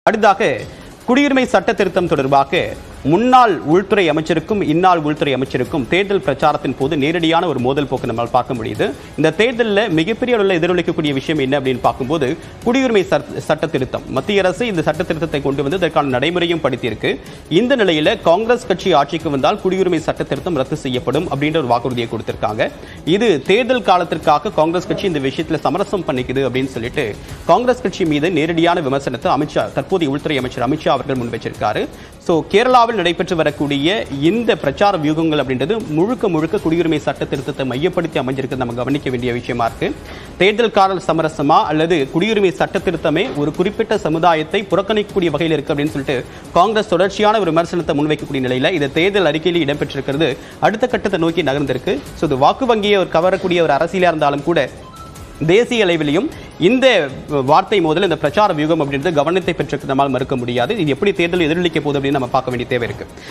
அடுத்ததாக குடியுரிமை சட்ட திருத்தம் தொடர்பாக முன்னாள் உள்துறை அமைச்சருக்கும் இந்நாள் உள்துறை அமைச்சருக்கும் தேர்தல் பிரச்சாரத்தின் போது நேரடியான ஒரு மோதல் போக்கு நம்மால் பார்க்க முடியுது இந்த தேர்தலில் மிகப்பெரிய அளவில் எதிரொலிக்கக்கூடிய விஷயம் என்ன அப்படின்னு பார்க்கும்போது குடியுரிமை சட்- சட்ட திருத்தம் மத்திய அரசு இந்த சட்ட திருத்தத்தை கொண்டு வந்து இதற்கான நடைமுறையும் படுத்தியிருக்கு இந்த நிலையில காங்கிரஸ் கட்சி ஆட்சிக்கு வந்தால் குடியுரிமை சட்ட திருத்தம் ரத்து செய்யப்படும் அப்படின்ற ஒரு வாக்குறுதியை கொடுத்திருக்காங்க இது தேர்தல் காலத்திற்காக காங்கிரஸ் கட்சி இந்த விஷயத்துல சமரசம் பண்ணிக்குது அப்படின்னு சொல்லிட்டு காங்கிரஸ் கட்சி மீது நேரடியான விமர்சனத்தை அமித்ஷா தற்போதைய உள்துறை அமைச்சர் அமித்ஷா அவர்கள் முன் வச்சிருக்காரு சோ கேரளாவில் நடைபெற்று வரக்கூடிய இந்த பிரச்சார வியூகங்கள் அப்படின்றது முழுக்க முழுக்க குடியுரிமை சட்ட திருத்தத்தை மையப்படுத்தி அமைஞ்சிருக்கிறது நம்ம கவனிக்க வேண்டிய விஷயமா இருக்கு தேர்தல் கால சமரசமா அல்லது குடியுரிமை சட்ட திருத்தமே ஒரு குறிப்பிட்ட சமுதாயத்தை புறக்கணிக்கக்கூடிய வகையில் இருக்கு அப்படின்னு சொல்லிட்டு காங்கிரஸ் தொடர்ச்சியான ஒரு விமர்சனத்தை முன்வைக்கக்கூடிய நிலையில இது தேர்தல் அறிக்கையில் இடம்பெற்றிருக்கிறது அடுத்த கட்டத்தை நோக்கி நகர்ந்திருக்கு ஸோ இது வாக்கு வங்கியை ஒரு கவரக்கூடிய ஒரு அரசியலா இருந்தாலும் கூட தேசிய அளவிலையும் இந்த வார்த்தை மோதல் இந்த பிரச்சார வியூகம் அப்படின்றது கவனத்தை பெற்றிருக்க நம்மால் மறுக்க முடியாது இது எப்படி தேர்தல் எதிரொலிக்க போகுது அப்படின்னு நம்ம பார்க்க வேண்டிய தேவை இருக்கு